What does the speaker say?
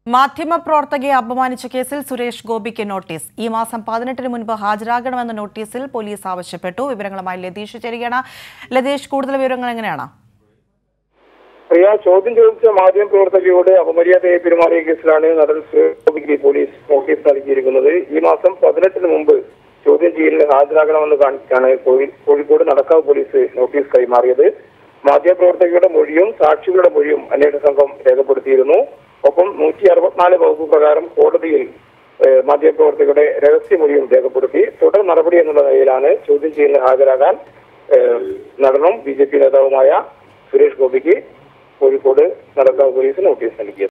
മാധ്യമപ്രവർത്തകയെ അപമാനിച്ച കേസിൽ സുരേഷ് ഗോപിക്ക് നോട്ടീസ് ഈ മാസം പതിനെട്ടിന് മുൻപ് ഹാജരാകണമെന്ന നോട്ടീസിൽ പോലീസ് ആവശ്യപ്പെട്ടു വിവരങ്ങളുമായി ലതീഷ് ചേരുകയാണ് ലതീഷ് കൂടുതൽ വിവരങ്ങൾ എങ്ങനെയാണ് പ്രിയ ചോദ്യം ചോദിച്ച മാധ്യമ പ്രവർത്തകയോട് അപമര്യാദയെ പെരുമാറിയ കേസിലാണ് നടൻ സുരേഷ് ഗോപിക്ക് പോലീസ് നോട്ടീസ് നൽകിയിരിക്കുന്നത് ഈ മാസം പതിനെട്ടിന് മുമ്പ് ചോദ്യം ചെയ്യലിന് ഹാജരാകണമെന്ന് കാണിച്ചാണ് കോഴി- കോഴിക്കോട് നടക്കാവ് പോലീസ് നോട്ടീസ് കൈമാറിയത് മാധ്യമപ്രവർത്തകയുടെ മൊഴിയും സാക്ഷികളുടെ മൊഴിയും അന്വേഷണ സംഘം രേഖപ്പെടുത്തിയിരുന്നു ഒപ്പം നൂറ്റി അറുപത്തിനാല് വകുപ്പ് പ്രകാരം കോടതിയിൽ ഏഹ്, മാധ്യമപ്രവർത്തകരുടെ രഹസ്യമൊഴിയും രേഖപ്പെടുത്തി തുടർ നടപടി എന്നുള്ള നിലയിലാണ് ചോദ്യം ചെയ്യലിന് ഹാജരാകാൻ ഏഹ്, നടനും ബി ജെ പി നേതാവുമായ സുരേഷ് ഗോപിക്ക് കോഴിക്കോട് നടക്കാവ് പോലീസ് നോട്ടീസ് നൽകിയത്